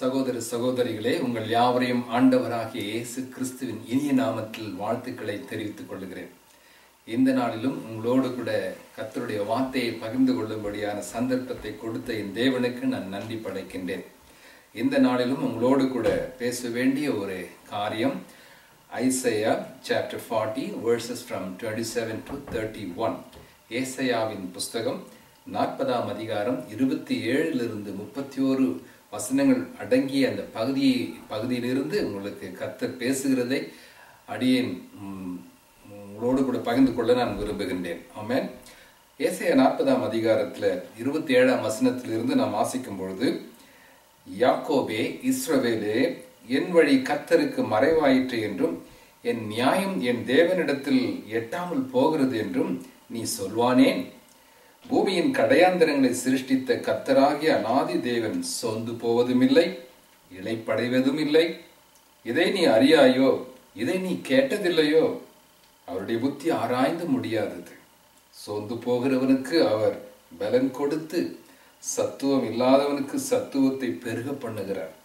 சகோதர சகோதரிகளே உங்கள் யாவரையும் ஆண்டவராகிய இயேசு கிறிஸ்துவின் இனிய நாமத்தில் வாழ்த்துக்களை தெரிவித்துக் கொள்கிறேன் இந்த நாளிலும் உங்களோடு கூட கர்த்தருடைய வார்த்தையை பகிர்ந்து கொள்ளும்படியான சந்தர்ப்பத்தை கொடுத்த என் தேவனுக்கு நான் நன்றி படைக்கின்றேன் இந்த நாளிலும் உங்களோடு கூட பேச வேண்டிய ஒரு காரியம் Isaiah chapter forty verses from twenty seven to thirty one ஏசையாவின் புஸ்தகம் நாற்பதாம் அதிகாரம் இருபத்தி ஏழிலிருந்து முப்பத்தி ஓரு வசனங்கள் அடங்கிய அந்த பகுதியை பகுதியிலிருந்து உங்களுக்கு கர்த்தர் பேசுகிறதை அடியேன் ம், உங்களோடு கூட பகிர்ந்து கொள்ள நான் விரும்புகின்றேன் ஆமென் ஏசையா நாற்பதாம் அதிகாரத்தில் இருபத்தி ஏழாம் வசனத்திலிருந்து நாம் வாசிக்கும் பொழுது யாக்கோபே இஸ்ரவேலே என் வழி கர்த்தருக்கு மறைவாயிற்று என்றும் என் நியாயம் என் தேவனிடத்தில் எட்டாமல் போகிறது என்றும் நீ சொல்வானேன் பூமியின் கடையாந்தரங்களை சிருஷ்டித்த கர்த்தராகிய அநாதி தேவன் சொந்து போவதுமில்லை இளைப்படைவதும் இல்லை இதை நீ அறியாயோ இதை நீ கேட்டதில்லையோ அவருடைய புத்தி ஆராய்ந்து முடியாதது சோர்ந்து போகிறவனுக்கு அவர் பலன் கொடுத்து சத்துவம் இல்லாதவனுக்கு சத்துவத்தை பெருக பண்ணுகிறார்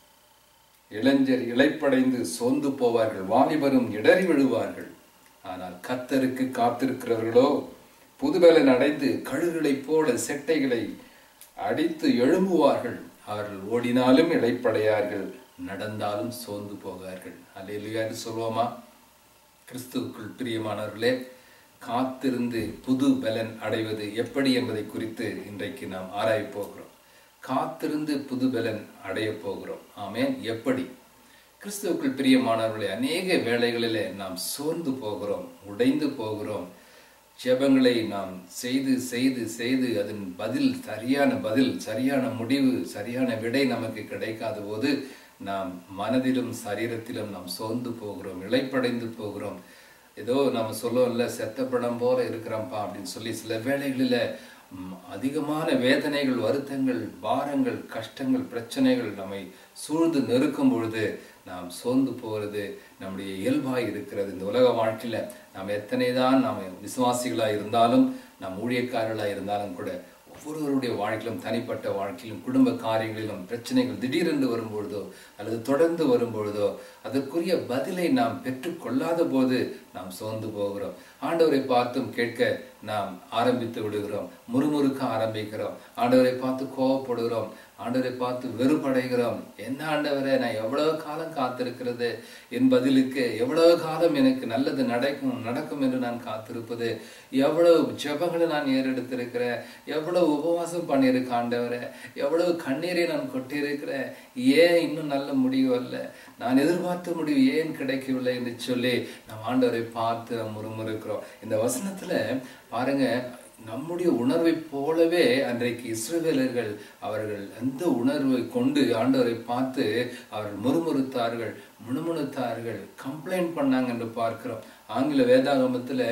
இளைஞர் இளைப்படைந்து சோர்ந்து போவார்கள் வாலிபரும் இடறி விழுவார்கள் ஆனால் கத்தருக்கு காத்திருக்கிறவர்களோ புதுபலன் அடைந்து கழுகுகளைப் போல செட்டைகளை அடித்து எழும்புவார்கள் அவர்கள் ஓடினாலும் இளைப்படையார்கள் நடந்தாலும் சோர்ந்து போகார்கள் அல்லேலூயா என்று சொல்வோமா கிறிஸ்துவுக்குள் பிரியமானவர்களே காத்திருந்து புது பலன் அடைவது எப்படி என்பதை குறித்து இன்றைக்கு நாம் ஆராயப் போகிறோம் காத்திருந்து புது பலன் அடைய போகிறோம் ஆமென் எப்படி கிறிஸ்துவுக்குள் பிரியமானவர்களே அநேக வேளைகளிலே நாம் சோர்ந்து போகிறோம் உடைந்து போகிறோம் ஜெபங்களை நாம் செய்து செய்து செய்து அதன் பதில் சரியான பதில் சரியான முடிவு சரியான விடை நமக்கு கிடைக்காத போது நாம் மனதிலும் சரீரத்திலும் நாம் சோர்ந்து போகிறோம் இழைப்படைந்து போகிறோம் ஏதோ நம்ம சொல்லுவோம்ல செத்த படம் போல இருக்கிறோம்ப்பா அப்படின்னு சொல்லி சில வேளைகளில் ம், அதிகமான வேதனைகள் வருத்தங்கள் பாரங்கள் கஷ்டங்கள் பிரச்சனைகள் நம்மை சூழ்ந்து நெருக்கும் பொழுது நாம் சோர்ந்து போகிறது நம்முடைய இயல்பாய் இருக்கிறது இந்த உலக வாழ்க்கையில நாம் எத்தனை தான் நாம் விசுவாசிகளாக இருந்தாலும் நாம் ஊழியக்காரர்களாக இருந்தாலும் கூட ஒவ்வொருவருடைய வாழ்க்கையிலும் தனிப்பட்ட வாழ்க்கையிலும் குடும்ப காரியங்களிலும் பிரச்சனைகள் திடீரென்று வரும்பொழுதோ அல்லது தொடர்ந்து வரும்பொழுதோ அதற்குரிய பதிலை நாம் பெற்றுக்கொள்ளாத போது நாம் சோர்ந்து போகிறோம் ஆண்டவரை பார்த்தும் கேட்க நாம் ஆரம்பித்து விடுகிறோம் முறுமுறுக்க ஆரம்பிக்கிறோம் ஆண்டவரை பார்த்து கோவப்படுகிறோம் ஆண்டவரை பார்த்து வெறுப்படைகிறோம் என்ன ஆண்டவரே நான் எவ்வளவு காலம் காத்திருக்கிறது என் பதிலுக்கு எவ்வளவு காலம் எனக்கு நல்லது நடக்கும் நடக்கும் என்று நான் காத்திருப்பது எவ்வளவு ஜெபங்களை நான் ஏறெடுத்திருக்கிறேன் எவ்வளவு உபவாசம் பண்ணியிருக்க ஆண்டவரே எவ்வளவு கண்ணீரை நான் கொட்டியிருக்கிறேன் ஏன் இன்னும் நல்ல முடிவு அல்ல நான் எதிர்பார்த்த முடிவு ஏன் கிடைக்கவில்லை என்று சொல்லி நம் ஆண்டவரை பார்த்து நாம் முறுமுறுக்கிறோம் இந்த வசனத்துல பாருங்க நம்முடைய உணர்வை போலவே அன்றைக்கு இஸ்ரவேலர்கள் அவர்கள் அந்த உணர்வை கொண்டு ஆண்டவரை பார்த்து அவர்கள் முறுமுறுத்தார்கள் முணுமுணுத்தார்கள் கம்ப்ளைண்ட் பண்ணாங்க என்று பார்க்கிறோம் ஆங்கில வேதாகமத்தில்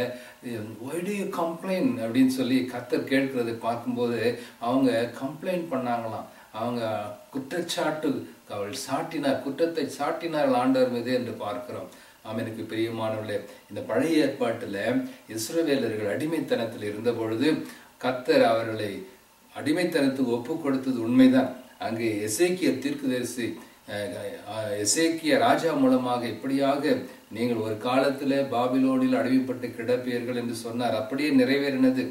ஒய் டு யூ கம்ப்ளைண்ட் அப்படின்னு சொல்லி கத்தர் கேட்கிறதை பார்க்கும்போது அவங்க கம்ப்ளைண்ட் பண்ணாங்களாம் அவங்க குற்றச்சாட்டு அவள் சாட்டினார் குற்றத்தை சாட்டினார்கள் ஆண்டவர் மீது என்று பார்க்கிறோம் ஆமெனுக்கு பிரியமானவர்களே இந்த பழைய ஏற்பாட்டில் இஸ்ரவேலர்கள் அடிமைத்தனத்தில் இருந்த பொழுது கர்த்தர் அவர்களை அடிமைத்தனத்துக்கு ஒப்பு கொடுத்தது உண்மைதான் அங்கு எசேக்கிய தீர்க்கதரிசி அஹ், எசேக்கிய ராஜா மூலமாக இப்படியாக நீங்கள் ஒரு காலத்தில் பாபிலோனில் அடிமைப்பட்டு கிடப்பீர்கள் என்று சொன்னார் அப்படியே நிறைவேறினது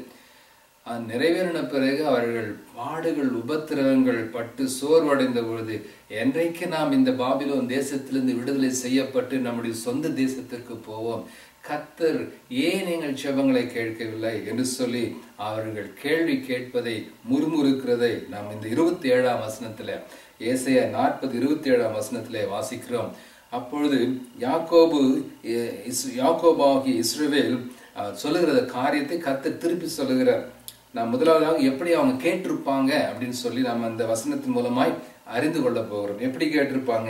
அது நிறைவேறின பிறகு அவர்கள் பாடுகள் உபத்திரவங்கள் பட்டு சோர்வடைந்த பொழுது என்றைக்கு நாம் இந்த பாபிலோன் தேசத்திலிருந்து விடுதலை செய்யப்பட்டு நம்முடைய சொந்த தேசத்திற்கு போவோம் கத்தர் ஏன் நீங்கள் செபங்களை கேட்கவில்லை என்று சொல்லி அவர்கள் கேள்வி கேட்பதை முறுமுறுக்கிறதை நாம் இந்த இருபத்தி ஏழாம் வசனத்துல ஏசையா நாற்பது இருபத்தி ஏழாம் வசனத்திலே வாசிக்கிறோம் அப்பொழுது யாக்கோபு எ- இஸ்- யாக்கோபாகிய இஸ்ரவேல் அஹ், சொல்லுகிற காரியத்தை கர்த்தர் திருப்பி சொல்லுகிறார் நான் முதலாவதாக எப்படி அவங்க கேட்டிருப்பாங்க அப்படின்னு சொல்லி நம்ம அந்த வசனத்தின் மூலமாய் அறிந்து கொள்ள போகிறோம் எப்படி கேட்டிருப்பாங்க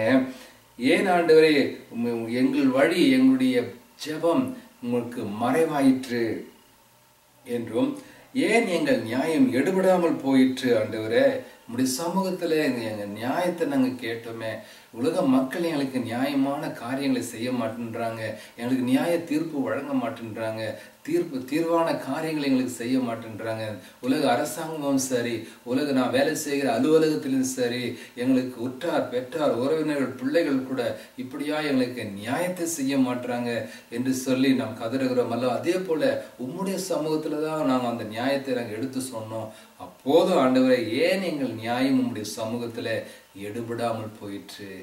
ஏன் ஆண்டவரே உம் எங்கள் வழி எங்களுடைய ஜெபம் உங்களுக்கு மறைவாயிற்று என்றும் ஏன் எங்கள் நியாயம் எடுபடாமல் போயிற்று ஆண்டவரே உங்களுடைய சமூகத்துல எங்க எங்க நியாயத்தை நாங்க கேட்டோமே உலக மக்கள் எங்களுக்கு நியாயமான காரியங்களை செய்ய மாட்டேன்றாங்க எங்களுக்கு நியாய தீர்ப்பு வழங்க மாட்டேன்றாங்க தீர்ப்பு தீர்வான காரியங்களை எங்களுக்கு செய்ய மாட்டேன்றாங்க உலக அரசாங்கமும் சரி உலக நான் வேலை செய்கிற அலுவலகத்திலும் சரி எங்களுக்கு உற்றார் பெற்றார் உறவினர்கள் பிள்ளைகள் கூட இப்படியா எங்களுக்கு நியாயத்தை செய்ய மாட்றாங்க என்று சொல்லி நாம் கதறுகிறோம் அல்ல அதே போல உம்முடைய சமூகத்துல தான் நாங்கள் அந்த நியாயத்தை நாங்கள் எடுத்து சொன்னோம் அப்போதும் ஆண்டவரை ஏன் எங்கள் நியாயம் உம்முடைய சமூகத்துல எடுபடாமல் போயிற்று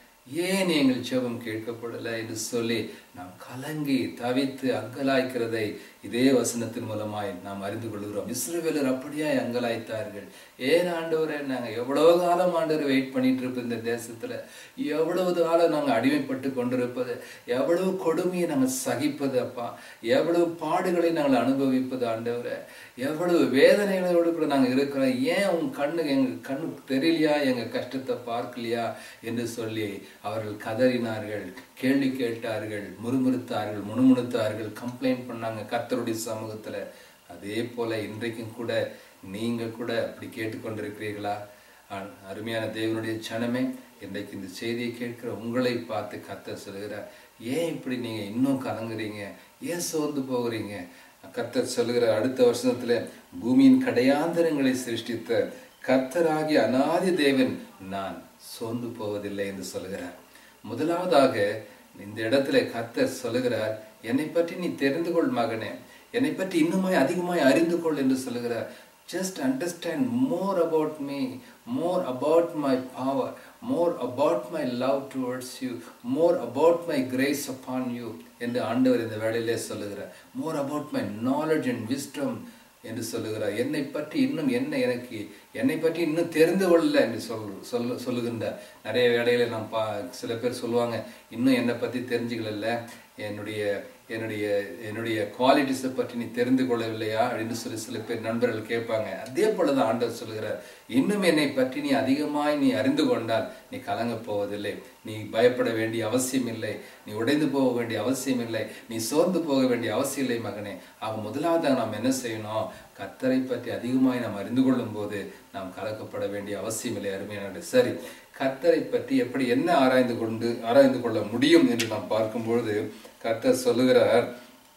ஏன் எங்கள் ஜெபம் கேட்கப்படலை என்று சொல்லி நாம் கலங்கி தவித்து அங்கலாய்க்கிறதை இதே வசனத்தின் மூலமாய் நாம் அறிந்து கொள்கிறோம் இஸ்ரவேலர் அப்படியாய் அங்கலாய்த்தார்கள் ஏன் ஆண்டவரை நாங்க எவ்வளவு காலம் ஆண்டவர் வெயிட் பண்ணிட்டு இருப்போம் இந்த தேசத்துல எவ்வளவு காலம் நாங்க அடிமைப்பட்டு கொண்டிருப்பது எவ்வளவு கொடுமையை நாங்கள் சகிப்பது அப்பா எவ்வளவு பாடுகளை நாங்கள் அனுபவிப்பது ஆண்டவரை எவ்வளவு வேதனைகளோடு கூட நாங்க இருக்கிறோம் ஏன் உன் கண்ணு எங்க கண்ணுக்கு தெரியலையா எங்க கஷ்டத்தை பார்க்கலையா என்று சொல்லி அவர்கள் கதறினார்கள் கேள்வி கேட்டார்கள் முறுமுறுத்தார்கள் முணுமுணுத்தார்கள் கம்ப்ளைண்ட் பண்ணாங்க கர்த்தருடைய சமூகத்துல அதே போல இன்றைக்கும் கூட நீங்க கூட அப்படி கேட்டுக்கொண்டிருக்கிறீர்களா ஆ- அருமையான தேவனுடைய ஜனமே இன்றைக்கு இந்த செய்தியை கேட்கிற உங்களை பார்த்து கர்த்தர் சொல்கிறார் ஏன் இப்படி நீங்க இன்னும் கலங்குறீங்க ஏன் சோர்ந்து போகிறீங்க கர்த்தர் சொல்லுகிற அடுத்த வருஷத்துல பூமியின் கடையாந்தரங்களை சிருஷ்டித்த கர்த்தராகிய அனாதி தேவன் நான் சோர்ந்து போவதில்லை என்று சொல்லுகிறார் முதலாவதாக இந்த இடத்துல கர்த்தர் சொல்லுகிறார் என்னை பற்றி நீ தெரிந்து கொள் மகனே என்னை பற்றி இன்னுமாய் அதிகமாய் அறிந்து கொள் என்று சொல்லுகிறார் just understand more about me more about my power more about my love towards you more about my grace upon you என்று ஆண்டவர் இந்த வேளையிலே சொல்லுகிறார் more about my knowledge and wisdom என்று சொல்லுகிறார் என்னை பற்றி இன்னும் என்ன எனக்கு என்னை பற்றி இன்னும் தெரிந்து கொள்ளல என்று சொல் சொல்ல சொல்லுகின்றார் நிறைய வேளையில நான் பா சில பேர் சொல்லுவாங்க இன்னும் என்னை பற்றி தெரிஞ்சுக்கல என்னுடைய என்னுடைய என்னுடைய குவாலிட்டிஸை பற்றி நீ தெரிந்து கொள்ளவில்லையா அப்படின்னு சொல்லி சில பேர் நண்பர்கள் கேட்பாங்க அதே போலதான் ஆண்டவர் சொல்லுகிறார் இன்னும் என்னை பற்றி நீ அதிகமாய் நீ அறிந்து கொண்டால் நீ கலங்க போவதில்லை நீ பயப்பட வேண்டிய அவசியம் இல்லை நீ உடைந்து போக வேண்டிய அவசியம் இல்லை நீ சோர்ந்து போக வேண்டிய அவசியம் இல்லை மகனே ஆக முதலாவதாக நாம் என்ன செய்யணும் கர்த்தரை பற்றி அதிகமாய் நாம் அறிந்து கொள்ளும் போது நாம் கலக்கப்பட வேண்டிய அவசியம் இல்லை அருமையான சரி கர்த்தரை பற்றி எப்படி என்ன ஆராய்ந்து கொண்டு ஆராய்ந்து கொள்ள முடியும் என்று நாம் பார்க்கும்பொழுது கர்த்தர் சொல்லுகிறார்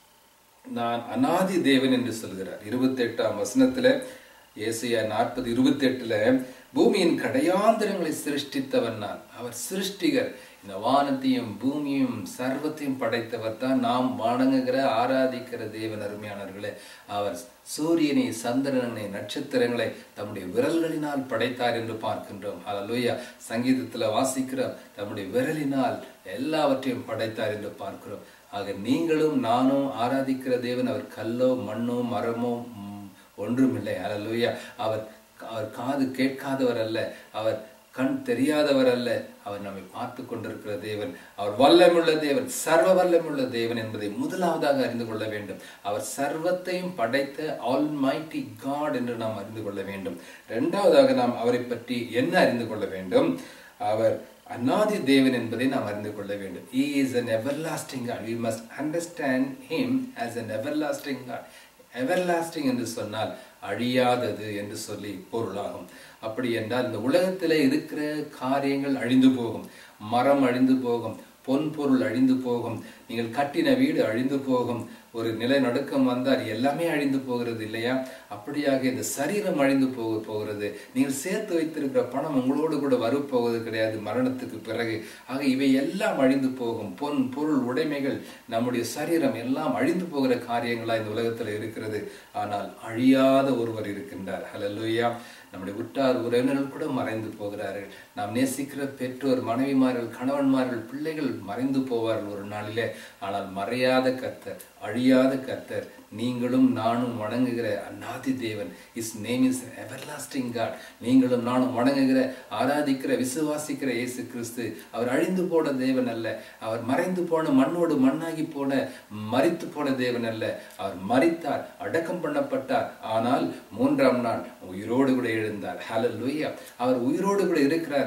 நான் அனாதி தேவன் என்று சொல்கிறார் இருபத்தி எட்டாம் வசனத்துல ஏசியா நாற்பது இருபத்தி எட்டுல பூமியின் கடையாந்திரங்களை சிருஷ்டித்தவன் நான் அவர் சிருஷ்டிகர் இந்த வானத்தையும் பூமியும் சர்வத்தையும் படைத்தவர் தான் நாம் வணங்குகிற ஆராதிக்கிற தேவன் அருமையானவர்களே அவர் சூரியனை சந்திரனை நட்சத்திரங்களை தம்முடைய விரல்களினால் படைத்தார் என்று பார்க்கின்றோம் ஹalleluya சங்கீதத்துல வாசிக்கிறோம் தம்முடைய விரலினால் எல்லாவற்றையும் படைத்தார் என்று பார்க்கிறோம் ஆக நீங்களும் நானும் ஆராதிக்கிற தேவன் அவர் கல்லோ மண்ணோ மரமோ ம், ஒன்றுமில்லை ஹalleluya அவர் அவர் காது கேட்காதவர் அல்ல அவர் கண் தெரியாதவர் அல்ல அவர் நம்மை பார்த்து கொண்டிருக்கிற தேவன் அவர் வல்லமுள்ள தேவன் சர்வ வல்லமுள்ள தேவன் என்பதை முதலாவதாக அறிந்து கொள்ள வேண்டும் அவர் சர்வத்தையும் படைத்த ஆல் மைட்டி காட் என்று நாம் அறிந்து கொள்ள வேண்டும் இரண்டாவதாக நாம் அவரை பற்றி என்ன அறிந்து கொள்ள வேண்டும் அவர் அநாதி தேவன் என்பதை நாம் அறிந்து கொள்ள வேண்டும் he is an everlasting god we must understand him as an everlasting god everlasting என்று சொன்னால் அழியாதது என்று சொல்லி பொருளாகும் அப்படி என்றால் இந்த உலகத்திலே இருக்கிற காரியங்கள் அழிந்து போகும் மரம் அழிந்து போகும் பொன் பொருள் அழிந்து போகும் நீங்கள் கட்டின வீடு அழிந்து போகும் ஒரு நிலநடுக்கம் வந்தால் எல்லாமே அழிந்து போகிறது இல்லையா அப்படியாக இந்த சரீரம் அழிந்து போக போகிறது நீங்கள் சேர்த்து வைத்திருக்கிற பணம் உங்களோடு கூட வரப்போவது கிடையாது மரணத்துக்கு பிறகு ஆக இவை எல்லாம் அழிந்து போகும் பொன் பொருள் உடைமைகள் நம்முடைய சரீரம் எல்லாம் அழிந்து போகிற காரியங்களா இந்த உலகத்துல இருக்கிறது ஆனால் அழியாத ஒருவர் இருக்கின்றார் ஹalleluya நம்முடைய உற்றார் உறவினர்கள் கூட மறைந்து போகிறார்கள் நாம் நேசிக்கிற பெற்றோர் மனைவிமார்கள் கணவன்மார்கள் பிள்ளைகள் மறைந்து போவார்கள் ஒரு நாளிலே ஆனால் மறையாத கர்த்தர் அழியாத கர்த்தர் நீங்களும் நானும் வணங்குகிற அநாதி தேவன் his name is everlasting God நீங்களும் நானும் வணங்குகிற ஆராதிக்கிற விசுவாசிக்கிற இயேசு கிறிஸ்து அவர் அழிந்து போன தேவன் அல்ல அவர் மறைந்து போன மண்ணோடு மண்ணாகி போன மரித்து போன தேவன் அல்ல அவர் மரித்தார் அடக்கம் பண்ணப்பட்டார் ஆனால் மூன்றாம் நாள் உயிரோடு கூட எழுந்தார் ஹalleluya அவர் உயிரோடு கூட இருக்கிறார்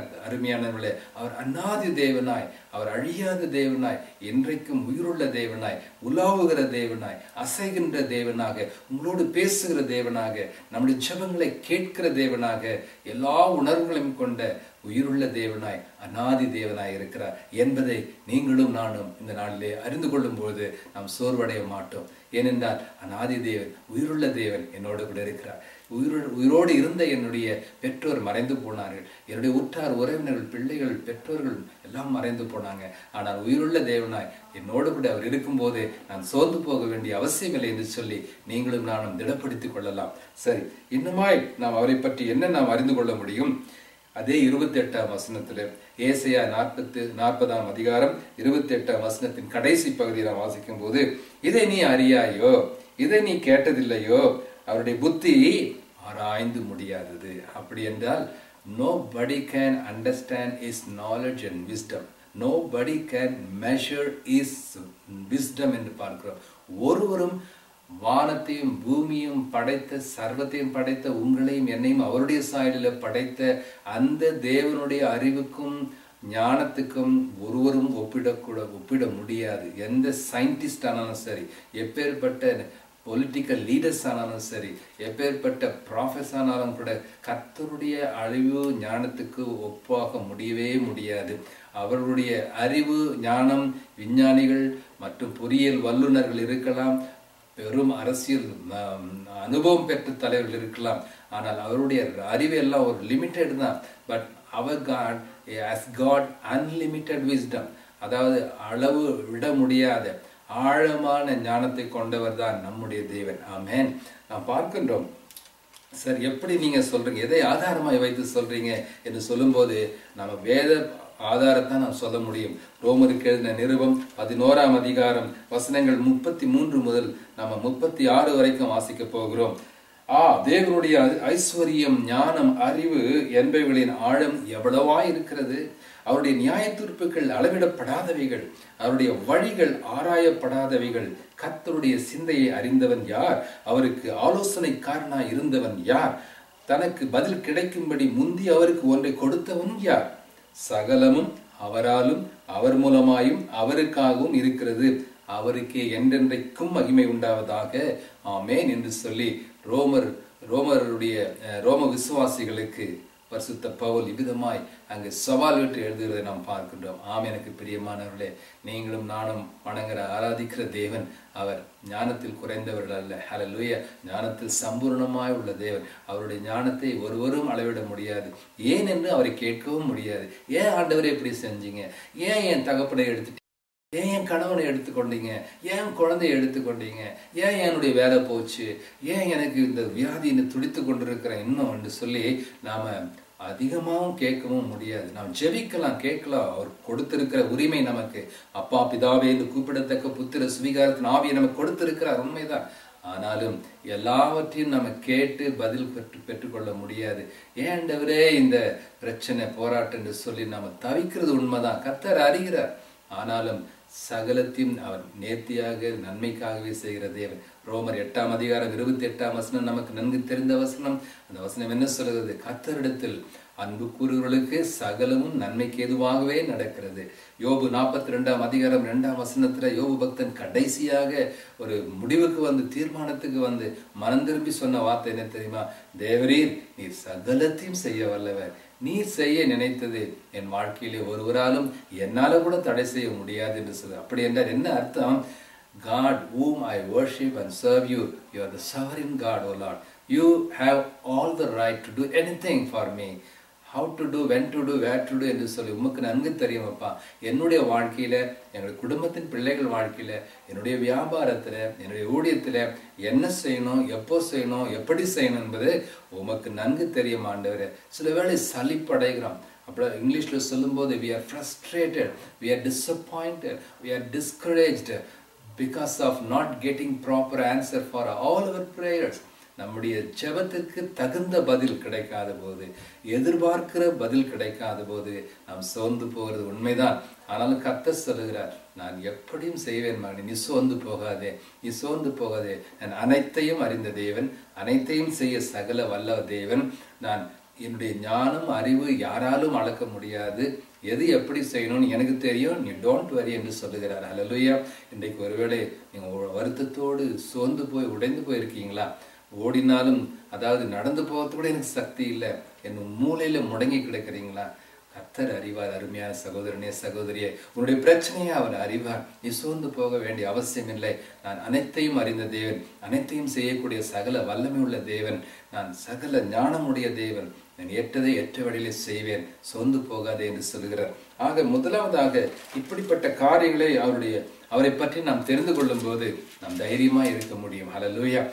இருக்கிறார் அருமையானவர்களே அவர் அநாதி தேவனாய் அவர் அழியாத தேவனாய் என்றைக்கும் உயிருள்ள தேவனாய் உலாவுகிற தேவனாய் அசைகின்ற தேவனாக உங்களோடு பேசுகிற தேவனாக நம்முடைய ஜெபங்களை கேட்கிற தேவனாக எல்லா உணர்வுகளையும் கொண்ட உயிருள்ள தேவனாய் அநாதி தேவனாய் இருக்கிறார் என்பதை நீங்களும் நானும் இந்த நாளிலே அறிந்து கொள்ளும் பொழுது நாம் சோர்வடைய மாட்டோம் ஏனென்றால் அநாதி தேவன் உயிருள்ள தேவன் என்னோடு கூட இருக்கிறார் உயிரோ உயிரோடு இருந்த என்னுடைய பெற்றோர் மறைந்து போனார்கள் என்னுடைய உற்றார் உறவினர்கள் பிள்ளைகள் பெற்றோர்கள் எல்லாம் மறைந்து போனாங்க ஆனால் உயிருள்ள தேவனாய் என்னோடு கூட அவர் இருக்கும்போது நான் சோர்ந்து போக வேண்டிய அவசியமில்லை என்று சொல்லி நீங்களும் நானும் திடப்படுத்திக் கொள்ளலாம் சரி இன்னுமாய் நாம் அவரை பற்றி என்ன நாம் அறிந்து கொள்ள முடியும் அதே இருபத்தி எட்டாம் வசனத்துல ஏசையா நாற்பத்து நாற்பதாம் அதிகாரம் இருபத்தி எட்டாம் வசனத்தின் கடைசி பகுதியை நாம் வாசிக்கும் போது இதை நீ அறியாயோ இதை நீ கேட்டதில்லையோ அவருடைய புத்தி ஆராய்ந்து முடியாதது அப்படி என்றால் nobody can understand his knowledge and wisdom nobody can measure his wisdom என்று பார்க்கிறோம் ஒருவரும் வானத்தையும் பூமியும் படைத்த சர்வத்தையும் படைத்த உங்களையும் என்னையும் அவருடைய சாயலில் படைத்த அந்த தேவனுடைய அறிவுக்கும் ஞானத்துக்கும் ஒருவரும் ஒப்பிடக்கூட ஒப்பிட முடியாது எந்த சயின்டிஸ்ட் ஆனாலும் சரி எப்பேற்பட்ட பொலிட்டிக்கல் லீடர்ஸ் ஆனாலும் சரி எப்பேற்பட்ட ப்ராஃபஸ் ஆனாலும் கூட கர்த்தருடைய அழிவு ஞானத்துக்கு ஒப்பாக முடியவே முடியாது அவர்களுடைய அறிவு ஞானம் விஞ்ஞானிகள் மற்றும் பொறியியல் வல்லுநர்கள் இருக்கலாம் பெரும் அரசியல் ஆம், அனுபவம் பெற்ற தலைவர்கள் இருக்கலாம் ஆனால் அவருடைய அறிவு எல்லாம் ஒரு லிமிட்டெட் தான் பட் அவர் God as God unlimited wisdom அதாவது அளவு விட முடியாத ஆழமான ஞானத்தை கொண்டவர் தான் நம்முடைய தேவன் ஆமென் நாம் பார்க்கின்றோம் சார் எப்படி நீங்க சொல்றீங்க எதை ஆதாரமாய் வைத்து சொல்றீங்க என்று சொல்லும்போது நம்ம வேத ஆதாரத்தை நாம் சொல்ல முடியும் ரோமருக்கு எழுதின நிருபம் பதினோராம் அதிகாரம் வசனங்கள் முப்பத்தி மூன்று முதல் நம்ம முப்பத்தி ஆறு வரைக்கும் வாசிக்க போகிறோம் ஆ தேவனுடைய ஐஸ்வர்யம் ஞானம் அறிவு என்பவைகளின் ஆழம் எவ்வளவா இருக்கிறது அவருடைய நியாய தீர்ப்புகள் அளவிடப்படாதவைகள் அவருடைய வழிகள் ஆராயப்படாதவைகள் கர்த்தருடைய சிந்தையை அறிந்தவன் யார் அவருக்கு ஆலோசனைக்காரனாய் இருந்தவன் யார் தனக்கு பதில் கிடைக்கும்படி முந்தி அவருக்கு ஒன்றை கொடுத்தவன் யார் சகலமும் அவராலும் அவர் மூலமாயும் அவருக்காகவும் இருக்கிறது அவருக்கே என்றென்றைக்கும் மகிமை உண்டாவதாக ஆமேன் என்று சொல்லி ரோமர் ரோமருடைய அஹ், ரோம விசுவாசிகளுக்கு பரிசுத்த பவுல் இவ்விதமாய் அங்கு சவால் விட்டு எழுதுகிறதை நாம் பார்க்கின்றோம் ஆம் எனக்கு பிரியமானவர்களே நீங்களும் நானும் வணங்குற ஆராதிக்கிற தேவன் அவர் ஞானத்தில் குறைந்தவர்கள் அல்ல ஹalleluya ஞானத்தில் சம்பூர்ணமாய் உள்ள தேவன் அவருடைய ஞானத்தை ஒருவரும் அளவிட முடியாது ஏன் என்று அவரை கேட்கவும் முடியாது ஏன் ஆண்டவரே இப்படி செஞ்சீங்க ஏன் என் தகப்பனை எடுத்துட்டு ஏன் என் கணவனை எடுத்துக்கொண்டீங்க ஏன் குழந்தையை எடுத்துக்கொண்டீங்க ஏன் என்னுடைய வேலை போச்சு ஏன் எனக்கு இந்த வியாதின்னு துடித்து கொண்டிருக்கிறேன் இன்னும் என்று சொல்லி நாம அதிகமாகவும் கேட்கவும் முடியாது நாம் ஜெபிக்கலாம் கேட்கலாம் அவர் கொடுத்திருக்கிற உரிமை நமக்கு அப்பா பிதாவே என்று கூப்பிடத்தக்க புத்திர சுவிகாரத்தின் ஆவியை நமக்கு கொடுத்திருக்கிறார் உண்மைதான் ஆனாலும் எல்லாவற்றையும் நம்ம கேட்டு பதில் பெற்று பெற்றுக்கொள்ள முடியாது ஏண்டவரே இந்த பிரச்சனை போராட்டம் என்று சொல்லி நாம தவிக்கிறது உண்மைதான் கர்த்தர் அறிகிறார் ஆனாலும் சகலத்தையும் அவர் நேர்த்தியாக நன்மைக்காகவே செய்கிற தேவன் ரோமர் எட்டாம் அதிகாரம் இருபத்தி எட்டாம் வசனம் நமக்கு நன்கு தெரிந்த வசனம் அந்த வசனம் என்ன சொல்கிறது கத்தரிடத்தில் அன்பு கூறுகளுக்கு சகலமும் நன்மைக்கு எதுவாகவே நடக்கிறது யோபு நாற்பத்தி ரெண்டாம் அதிகாரம் ரெண்டாம் வசனத்துல யோபு பக்தன் கடைசியாக ஒரு முடிவுக்கு வந்து தீர்மானத்துக்கு வந்து மனம் திரும்பி சொன்ன வார்த்தை என்ன தெரியுமா தேவரீர் நீர் சகலத்தையும் செய்ய வல்லவர் நீர் செய்ய நினைத்தது என் வாழ்க்கையிலே ஒருவராலும் என்னால கூட தடை செய்ய முடியாது என்று சொல்ல அப்படி என்றால் என்ன அர்த்தம் God whom I worship and serve you, you are the sovereign God, O Lord. You have all the right to do anything for me. How to do, when to do, where to do என்று சொல்லி உமக்கு நன்கு தெரியும் அப்பா என்னுடைய வாழ்க்கையில எங்களுடைய குடும்பத்தின் பிள்ளைகள் வாழ்க்கையில என்னுடைய வியாபாரத்துல என்னுடைய ஊழியத்துல என்ன செய்யணும் எப்போ செய்யணும் எப்படி செய்யணும் என்பது உமக்கு நன்கு தெரியும் ஆண்டவரே சில வேளை சலிப்படைகிறோம் அப்புறம் இங்கிலீஷ்ல சொல்லும்போது we are frustrated we are disappointed we are discouraged because of not getting proper answer for all our prayers நம்முடைய ஜெபத்துக்கு தகுந்த பதில் கிடைக்காத போது எதிர்பார்க்கிற பதில் கிடைக்காத போது நாம் சோர்ந்து போகிறது உண்மைதான் ஆனாலும் கத்த சொல்லுகிறார் நான் எப்படியும் செய்வேன் மகனே நீ சோர்ந்து போகாதே நீ சோர்ந்து போகாதே நான் அனைத்தையும் அறிந்த தேவன் அனைத்தையும் செய்ய சகல வல்ல தேவன் நான் என்னுடைய ஞானம் அறிவு யாராலும் அளக்க முடியாது எது எப்படி செய்யணும்னு எனக்கு தெரியும் நீ டோன்ட் வரி என்று சொல்லுகிறார் ஹalleluya இன்றைக்கு ஒருவேளை நீங்க ஒரு வருத்தத்தோடு சோர்ந்து போய் உடைந்து போயிருக்கீங்களா ஓடினாலும் அதாவது நடந்து போகிறது கூட எனக்கு சக்தி இல்லை என் மூலையில முடங்கி கிடக்கிறீங்களா கர்த்தர் அறிவார் அருமையான சகோதரனே சகோதரியே உன்னுடைய பிரச்சனையை அவர் அறிவார் நீ சோர்ந்து போக வேண்டிய அவசியம் இல்லை நான் அனைத்தையும் அறிந்த தேவன் அனைத்தையும் செய்யக்கூடிய சகல வல்லமை உள்ள தேவன் நான் சகல ஞானமுடைய தேவன் நான் ஏற்றதை ஏற்ற வழியிலே செய்வேன் சோர்ந்து போகாதே என்று சொல்கிறார் ஆக முதலாவதாக இப்படிப்பட்ட காரியங்களை அவருடைய அவரை பற்றி நாம் தெரிந்து கொள்ளும் போது நாம் தைரியமா இருக்க முடியும் ஹalleluya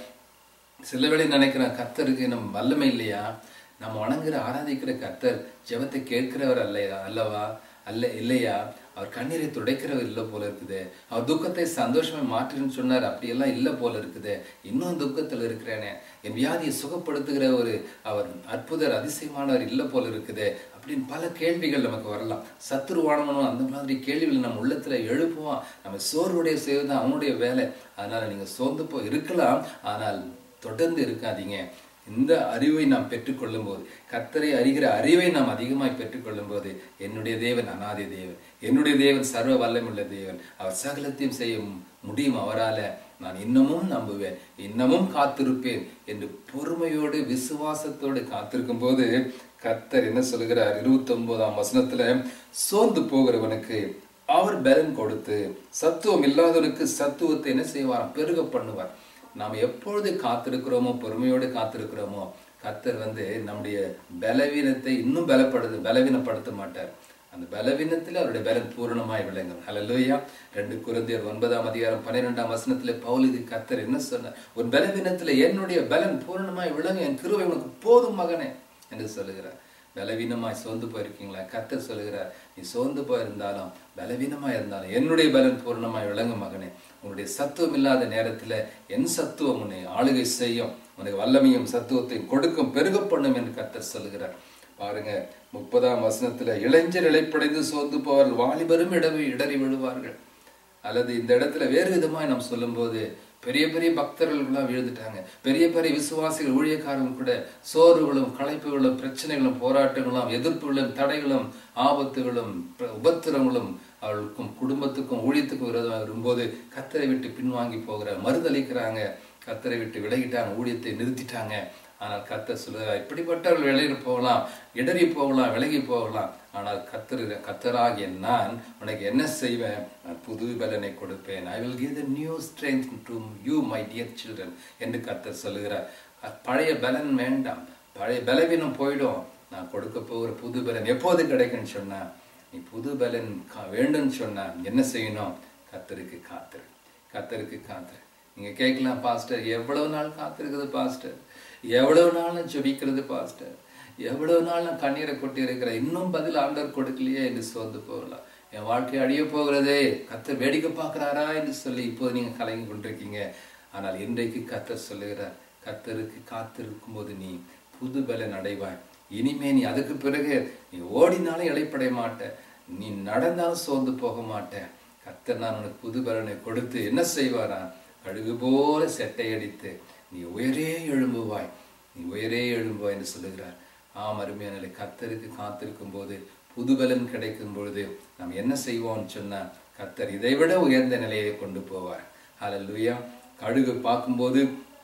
சில வேளை நினைக்கிறேன் கர்த்தருக்கு நம்ம வல்லமை இல்லையா நம்ம வணங்குற ஆராதிக்கிற கர்த்தர் ஜெபத்தை கேட்கிறவர் அல்லையா அல்லவா அல்ல இல்லையா அவர் கண்ணீரை துடைக்கிறவர் இல்லை போல இருக்குது அவர் துக்கத்தை சந்தோஷமா மாற்றுன்னு சொன்னார் அப்படியெல்லாம் இல்லை போல இருக்குது இன்னும் துக்கத்தில் இருக்கிறேனே என் வியாதியை சுகப்படுத்துகிற ஒரு அவர் அற்புதர் அதிசயமானவர் இல்லை போல இருக்குது அப்படின்னு பல கேள்விகள் நமக்கு வரலாம் சத்துருவானவனும் அந்த மாதிரி கேள்விகள் நம்ம உள்ளத்துல எழுப்புவான் நம்ம சோர்வுடைய செய்வது அவனுடைய வேலை அதனால நீங்க சோர்ந்து போய் இருக்கலாம் ஆனால் தொடர்ந்து இருக்காதீங்க இந்த அறிவை நாம் பெற்றுக்கொள்ளும் போது கர்த்தரை அறிகிற அறிவை நாம் அதிகமாய் பெற்றுக்கொள்ளும் போது என்னுடைய தேவன் அனாதி தேவன் என்னுடைய தேவன் சர்வ வல்லமுள்ள தேவன் அவர் சகலத்தையும் செய்ய முடியும் அவரால நான் இன்னமும் நம்புவேன் இன்னமும் காத்திருப்பேன் என்று பொறுமையோடு விசுவாசத்தோடு காத்திருக்கும் போது கர்த்தர் என்ன சொல்கிறார் இருபத்தி ஒன்பதாம் வசனத்துல சோர்ந்து போகிறவனுக்கு அவர் பலன் கொடுத்து சத்துவம் இல்லாதவனுக்கு சத்துவத்தை என்ன செய்வார் பெருக பண்ணுவார் நாம் எப்பொழுது காத்திருக்கிறோமோ பொறுமையோடு காத்திருக்கிறோமோ கர்த்தர் வந்து நம்முடைய பலவீனத்தை இன்னும் பலப்படுது பலவீனப்படுத்த மாட்டார் அந்த பலவீனத்தில் அவருடைய பலன் பூரணமாய் விளங்கும் ஹalleluya ரெண்டு குருந்தியர் ஒன்பதாம் அதிகாரம் பன்னிரெண்டாம் வசனத்துல பவுலுக்கு கர்த்தர் என்ன சொன்னார் ஒரு பலவீனத்துல என்னுடைய பலன் பூரணமாய் விளங்கும் என் கிருபை உனக்கு போதும் மகனே என்று சொல்லுகிறார் பலவீனமாய் சோர்ந்து போயிருக்கீங்களா கர்த்தர் சொல்லுகிறார் நீ சோர்ந்து போயிருந்தாலும் பலவீனமா இருந்தாலும் என்னுடைய பலன் பூர்ணமாய் விளங்கும் மகனே உன்னுடைய சத்துவம் இல்லாத நேரத்துல என் சத்துவம் உன்னை ஆளுகை செய்யும் உனக்கு வல்லமையும் சத்துவத்தையும் கொடுக்கும் பெருக பண்ணும் என்று கர்த்தர் சொல்லுகிறார் பாருங்க முப்பதாம் வசனத்துல இளைஞர் இழைப்படைந்து சோர்ந்து போவார்கள் வாலிபரும் இடவி இடறி விழுவார்கள் அல்லது இந்த இடத்துல வேறு விதமாய் நாம் சொல்லும்போது பெரிய பெரிய பக்தர்கள்லாம் விழுந்துட்டாங்க பெரிய பெரிய விசுவாசிகள் ஊழியக்காரங்க கூட சோர்வுகளும் களைப்புகளும் பிரச்சனைகளும் போராட்டங்களும் எதிர்ப்புகளும் தடைகளும் ஆபத்துகளும் ப- உபத்திரங்களும் அவர்களுக்கும் குடும்பத்துக்கும் ஊழியத்துக்கும் விரோதமாக வரும்போது கத்தரை விட்டு பின்வாங்கி போகிற மறுதளிக்கிறாங்க கத்தரை விட்டு விலகிட்டாங்க ஊழியத்தை நிறுத்திட்டாங்க ஆனால் கத்தர் சொல்லுகிறார் இப்படிப்பட்டவர்கள் விலகி போகலாம் இடறி போகலாம் விலகி போகலாம் ஆனால் கத்தர் கத்தராகிய நான் உனக்கு என்ன செய்வேன் நான் புது பலனை கொடுப்பேன் I will give the new strength to you my dear children என்று கத்தர் சொல்லுகிறார் அ- பழைய பலன் வேண்டாம் பழைய பலவீனம் போயிடும் நான் கொடுக்க போகிற புது பலன் எப்போது கிடைக்கும்னு சொன்னா நீ புது பலன் கா- வேண்டும்னு சொன்னா என்ன செய்யணும் கத்தருக்கு காத்துரு கத்தருக்கு காத்துரு நீங்க கேட்கலாம் பாஸ்டர் எவ்வளவு நாள் காத்திருக்குது பாஸ்டர் எவ்வளவு நாள் நான் ஜெபிக்கிறது பாஸ்டர் எவ்வளவு நாள் நான் கண்ணீரை கொட்டி இருக்கிறேன் இன்னும் பதில் ஆண்டவர் கொடுக்கலையே என்று சோர்ந்து போகலாம் என் வாழ்க்கை அழிய போகிறதே கத்தர் வேடிக்கை பார்க்கறாரா என்று சொல்லி இப்போது நீங்க கலங்கி கொண்டிருக்கீங்க ஆனால் இன்றைக்கு கத்தர் சொல்லுகிறார் கத்தருக்கு காத்திருக்கும் போது நீ புது பலன் அடைவாய் இனிமே நீ அதுக்கு பிறகு நீ ஓடினாலும் இழைப்படைய மாட்ட நீ நடந்தாலும் சோர்ந்து போக மாட்ட கத்தர் நான் உனக்கு புது பலனை கொடுத்து என்ன செய்வாரா கழுகு போல செட்டையடித்து நீ உயரே எழும்புவாய் நீ உயரே எழும்புவாய் என்று சொல்லுகிறார் ஆம் அருமையான கத்தருக்கு காத்திருக்கும் போது புது பலன் கிடைக்கும் பொழுது நாம் என்ன செய்வோம்னு சொன்னா கத்தர் இதைவிட உயர்ந்த நிலையை கொண்டு போவார் ஹalleluya கழுகு பார்க்கும்போது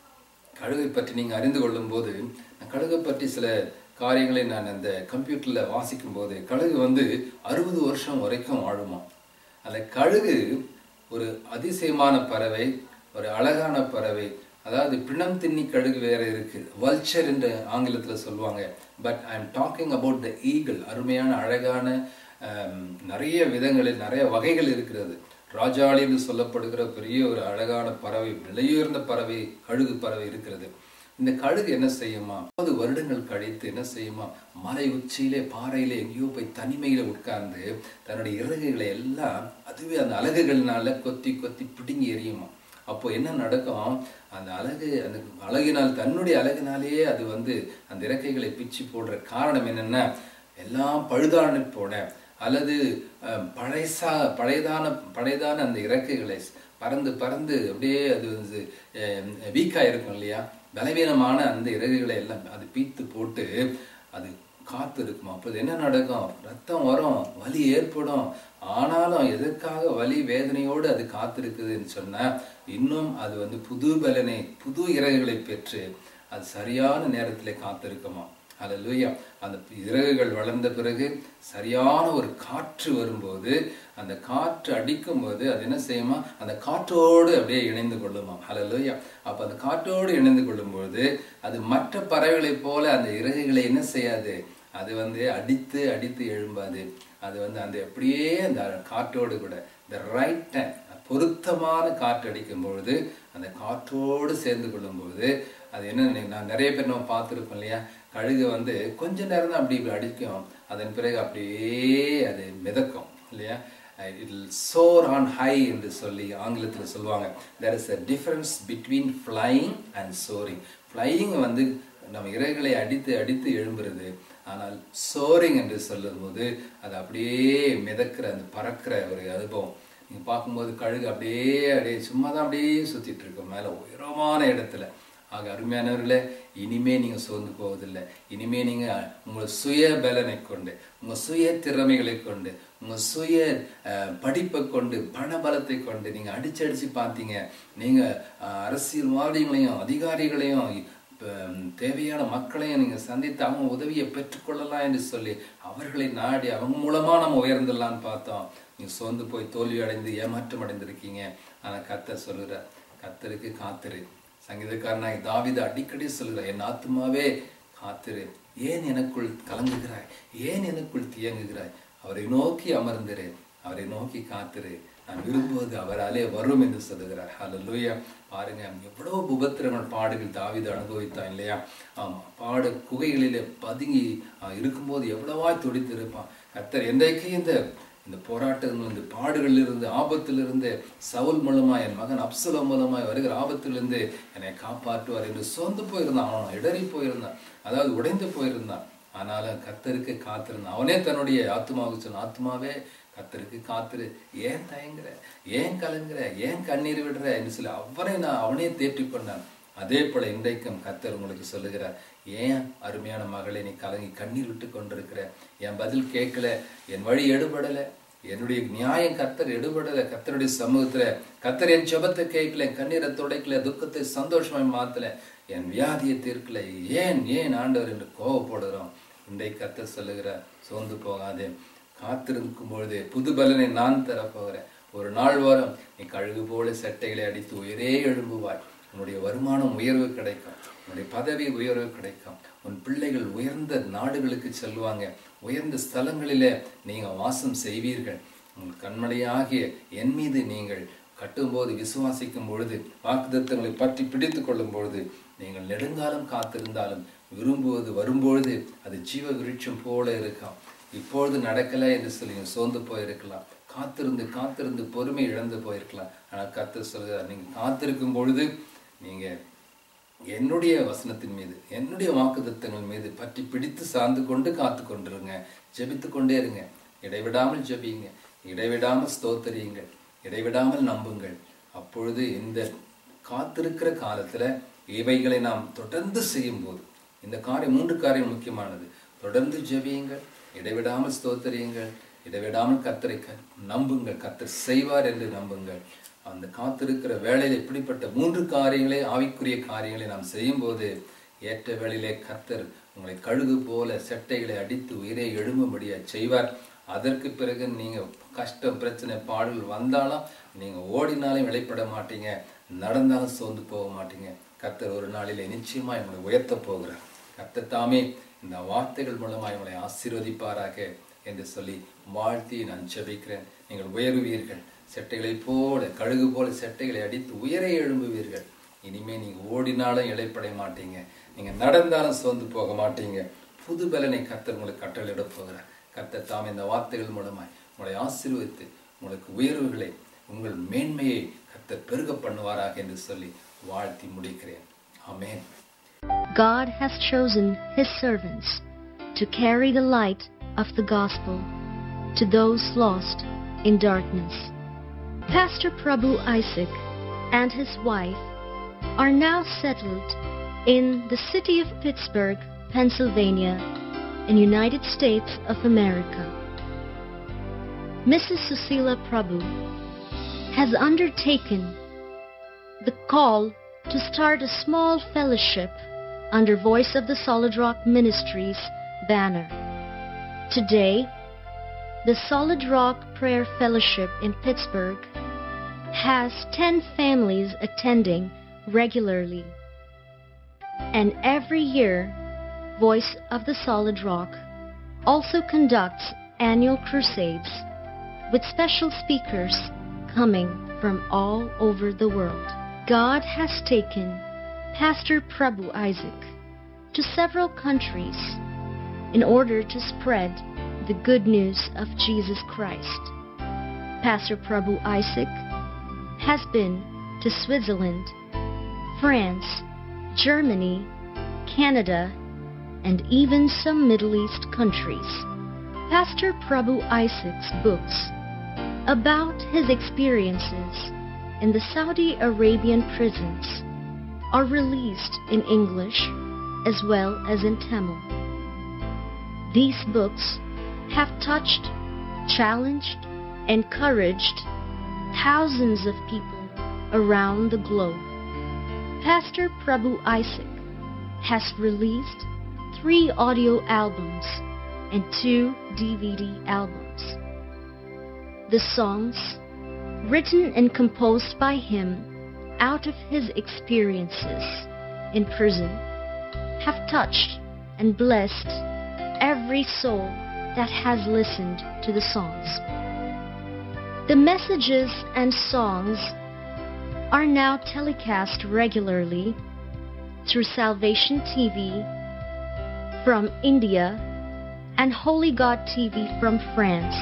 கழுகை பற்றி நீங்கள் அறிந்து கொள்ளும்போது நான் கழுகை பற்றி சில காரியங்களை நான் அந்த கம்ப்யூட்டரில் வாசிக்கும் போது கழுகு வந்து அறுபது வருஷம் வரைக்கும் வாழுமா அந்த கழுகு ஒரு அதிசயமான பறவை ஒரு அழகான பறவை அதாவது பிணம் தின்னி கழுகு வேற இருக்கு வல்ச்சர் என்று ஆங்கிலத்தில் சொல்லுவாங்க but I am talking about the eagle அருமையான அழகான ஆம், நிறைய விதங்களில் நிறைய வகைகள் இருக்கிறது ராஜாளி என்று சொல்லப்படுகிற பெரிய ஒரு அழகான பறவை விலையுயர்ந்த பறவை கழுகு பறவை இருக்கிறது இந்த கழுகு என்ன செய்யுமா முப்பது வருடங்கள் கழித்து என்ன செய்யுமா மலை உச்சியிலே பாறையிலே எங்கேயோ போய் தனிமையில உட்கார்ந்து தன்னுடைய இறகுகளை எல்லாம் அதுவே அந்த அலகுகள்னால கொத்தி கொத்தி பிடுங்கி எறியுமா அப்போ என்ன நடக்கும் அந்த அழகு அந்த அழகினால் தன்னுடைய அழகினாலேயே அது வந்து அந்த இறக்கைகளை பிச்சு போடுற காரணம் என்னன்னா எல்லாம் பழுதான போன அல்லது அஹ், பழைசா பழையதான பழையதான அந்த இறக்கைகளை பறந்து பறந்து அப்படியே அது வந்து வீக்காக இருக்கும் இல்லையா பலவீனமான அந்த இறகுகளை எல்லாம் அது பீத்து போட்டு அது காத்து இருக்குமா அப்போது என்ன நடக்கும் ரத்தம் வரும் வலி ஏற்படும் ஆனாலும் எதற்காக வலி வேதனையோடு அது காத்திருக்குதுன்னு சொன்னா இன்னும் அது வந்து புது பலனை புது இறகுகளை பெற்று அது சரியான நேரத்தில் காத்திருக்குமா அல்லேலூயா அந்த இறகுகள் வளர்ந்த பிறகு சரியான ஒரு காற்று வரும்போது அந்த காற்று அடிக்கும்போது அது என்ன செய்யுமா அந்த காற்றோடு அப்படியே இணைந்து கொள்ளுமா அல்லேலூயா அப்ப அந்த காற்றோடு இணைந்து கொள்ளும்போது அது மற்ற பறவைகளைப் போல அந்த இறகுகளை என்ன செய்யாது அது வந்து அடித்து அடித்து எழும்பாது அது வந்து அந்த அப்படியே அந்த காற்றோடு கூட இந்த ரைட் டைம் பொருத்தமான காற்று அடிக்கும் பொழுது அந்த காற்றோடு சேர்ந்து கொள்ளும்போது அது என்ன நான் நிறைய பேர் நம்ம பார்த்துருப்போம் இல்லையா கழுகு வந்து கொஞ்ச நேரம் தான் அப்படி இப்படி அடிக்கும் அதன் பிறகு அப்படியே அது மிதக்கும் இல்லையா இட் சோர் ஆன் ஹை என்று சொல்லி ஆங்கிலத்தில் சொல்லுவாங்க there is a difference between flying and soaring flying வந்து நம்ம இறைகளை அடித்து அடித்து எழும்புறது ஆனால் சோரிங் என்று சொல்லும்போது அது அப்படியே மிதக்கிற அந்த பறக்கிற ஒரு அனுபவம் நீங்கள் பார்க்கும்போது கழுகு அப்படியே அப்படியே சும்மா தான் அப்படியே சுற்றிட்டு இருக்கும் மேலே உயரமான இடத்துல ஆக அருமையானவர்களே இனிமே நீங்கள் சோர்ந்து போவதில்லை இனிமே நீங்கள் உங்கள் சுய பலனை கொண்டு உங்கள் சுய திறமைகளை கொண்டு உங்கள் சுய படிப்பை கொண்டு பண பலத்தை கொண்டு நீங்கள் அடிச்சு அடிச்சு பார்த்தீங்க நீங்கள் அரசியல்வாதிகளையும் அதிகாரிகளையும் தேவையான மக்களையும் நீங்கள் சந்தித்து அவங்க உதவியை பெற்றுக்கொள்ளலாம் என்று சொல்லி அவர்களை நாடி அவங்க மூலமாக நம்ம உயர்ந்துடலான்னு பார்த்தோம் நீங்கள் சோர்ந்து போய் தோல்வி அடைந்து ஏமாற்றம் அடைந்திருக்கீங்க ஆனால் கத்தர் சொல்லுற கத்தருக்கு காத்திரு சங்கீதக்காரனாய் தாவித அடிக்கடி சொல்கிறார் என் ஆத்மாவே காத்திரு ஏன் எனக்குள் கலங்குகிறாய் ஏன் எனக்குள் தியங்குகிறாய் அவரை நோக்கி அமர்ந்திரு அவரை நோக்கி காத்திரு நான் விரும்புவது அவராலே வரும் என்று சொல்லுகிறார் ஹalleluya பாருங்க எவ்வளவு உபத்திரங்கள் பாடுகள் தாவித அனுபவித்தான் இல்லையா ஆமா பாடு குகைகளிலே பதுங்கி இருக்கும்போது எவ்வளவாய் துடித்து இருப்பான் கத்தர் என்றைக்கு இந்த இந்த போராட்டங்கள் இந்த பாடுகளில் இருந்து ஆபத்திலிருந்து சவுல் மூலமா என் மகன் அப்சலம் மூலமாய் வருகிற ஆபத்திலிருந்து என்னை காப்பாற்றுவார் என்று சொந்து போயிருந்தான் அவன் இடறி போயிருந்தான் அதாவது உடைந்து போயிருந்தான் ஆனாலும் கத்தருக்கு காத்திருந்தான் அவனே தன்னுடைய ஆத்மாவுக்கு சொன்ன ஆத்மாவே கத்தருக்கு காத்துரு ஏன் தயங்குற ஏன் கலங்குற ஏன் கண்ணீர் விடுற என்று சொல்லி அவரை நான் அவனே தேற்றிக் கொண்டான் அதே போல இன்றைக்கும் கத்தர் உங்களுக்கு சொல்லுகிறார் ஏன் அருமையான மகளை நீ கலங்கி கண்ணீர் விட்டு கொண்டிருக்கிற என் பதில் கேட்கல என் வழி எடுபடல என்னுடைய நியாயம் கத்தர் எடுபடல கத்தருடைய சமூகத்துல கத்தர் என் ஜபத்தை கேட்கல என் கண்ணீரை துடைக்கல துக்கத்தை சந்தோஷமாய் மாத்தல என் வியாதியை தீர்க்கல ஏன் ஏன் ஆண்டவர் என்று கோவப்படுறோம் இன்றைக்கு கத்தர் சொல்லுகிறார் சோர்ந்து போகாதே காத்திருக்கும் பொழுது புது பலனை நான் தரப்போகிறேன் ஒரு நாள் வாரம் நீ கழுகு போல சட்டைகளை அடித்து உயரே எழும்புவாய் உன்னுடைய வருமானம் உயர்வு கிடைக்கும் உன்னுடைய பதவி உயர்வு கிடைக்கும் உன் பிள்ளைகள் உயர்ந்த நாடுகளுக்கு செல்வாங்க உயர்ந்த ஸ்தலங்களிலே நீங்க வாசம் செய்வீர்கள் உங்கள் கண்மலையாகிய என் மீது நீங்கள் கட்டும்போது விசுவாசிக்கும் பொழுது வாக்குத்தத்தங்களை பற்றி பிடித்து கொள்ளும் பொழுது நீங்கள் நெடுங்காலம் காத்திருந்தாலும் விரும்புவது வரும்பொழுது அது ஜீவ விருட்சம் போல இருக்கும் இப்பொழுது நடக்கல என்று சொல்லி சோர்ந்து போயிருக்கலாம் காத்திருந்து காத்திருந்து பொறுமை இழந்து போயிருக்கலாம் ஆனால் கத்து சொல்கிறார் நீங்க காத்திருக்கும் பொழுது நீங்க என்னுடைய வசனத்தின் மீது என்னுடைய வாக்குத்தத்தங்கள் மீது பற்றி பிடித்து சார்ந்து கொண்டு காத்து கொண்டிருங்க ஜெபித்து கொண்டே இருங்க இடைவிடாமல் ஜெபியுங்க இடைவிடாமல் ஸ்தோத்தரியுங்கள் இடைவிடாமல் நம்புங்கள் அப்பொழுது இந்த காத்திருக்கிற காலத்துல இவைகளை நாம் தொடர்ந்து செய்யும் போது இந்த காரியம் மூன்று காரியம் முக்கியமானது தொடர்ந்து ஜெபியுங்கள் இடைவிடாமல் ஸ்தோத்தரியுங்கள் இடைவிடாமல் கத்தரை நம்புங்கள் கத்தர் செய்வார் என்று நம்புங்கள் அந்த காத்திருக்கிற வேலையில் இப்படிப்பட்ட மூன்று காரியங்களே ஆவிக்குரிய காரியங்களை நாம் செய்யும்போது ஏற்ற வேளையிலே கத்தர் உங்களை கழுகு போல செட்டைகளை அடித்து உயிரை எழும்பும்படியா செய்வார் அதற்கு பிறகு நீங்க கஷ்டம் பிரச்சனை பாடல் வந்தாலும் நீங்க ஓடினாலும் விளைப்பட மாட்டீங்க நடந்தாலும் சோர்ந்து போக மாட்டீங்க கத்தர் ஒரு நாளிலே நிச்சயமா உங்களை உயர்த்த போகிறார் கத்தர் தாமே இந்த வார்த்தைகள் மூலமாக உங்களை ஆசீர்வதிப்பாராக என்று சொல்லி வாழ்த்தி நான் ஜெபிக்கிறேன் நீங்கள் உயருவீர்கள் செட்டைகளைப் போல கழுகு போல செட்டைகளை அடித்து உயர எழும்புவீர்கள் இனிமே நீங்க ஓடினாலும் இழைப்படைய மாட்டீங்க நீங்க நடந்தாலும் சோர்ந்து போக மாட்டீங்க புது பலனை கத்தர் உங்களுக்கு கட்டளையிட போகிறார் கத்தர் தாம் இந்த வார்த்தைகள் மூலமாய் உங்களை ஆசீர்வதித்து உங்களுக்கு உயர்வுகளை உங்கள் மேன்மையை கத்தர் பெருக பண்ணுவாராக என்று சொல்லி வாழ்த்தி முடிக்கிறேன் ஆமென் God has chosen His servants to carry the light of the gospel to those lost in darkness. Pastor Prabhu Isaac and his wife are now settled in the city of Pittsburgh, Pennsylvania, in United States of America. Mrs. Susila Prabhu has undertaken the call to start a small fellowship under Voice of the Solid Rock Ministries banner. Today, the Solid Rock Prayer Fellowship in Pittsburgh has 10 families attending regularly. And every year, Voice of the Solid Rock also conducts annual crusades with special speakers coming from all over the world. God has taken Pastor Prabhu Isaac to several countries in order to spread the good news of Jesus Christ. Pastor Prabhu Isaac has been to Switzerland, France, Germany, Canada, and even some Middle East countries. Pastor Prabhu Isaac's books about his experiences in the Saudi Arabian prisons are released in English as well as in Tamil. These books have touched, challenged, encouraged thousands of people around the globe. Pastor Prabhu Isaac has released three audio albums and two DVD albums. The songs, written and composed by him out of his experiences in prison, have touched and blessed every soul that has listened to the songs. The messages and songs are now telecast regularly through Salvation TV from India and Holy God TV from France.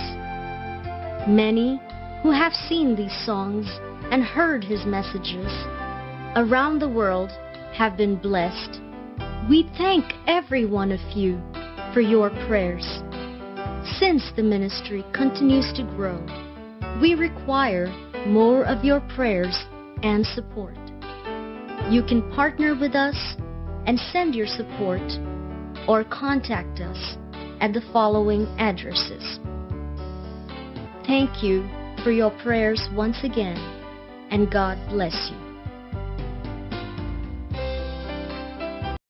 Many who have seen these songs and heard his messages around the world have been blessed. We thank every one of you for your prayers. Since the ministry continues to grow, we require more of your prayers and support. You can partner with us and send your support or contact us at the following addresses. Thank you for your prayers once again, and God bless you.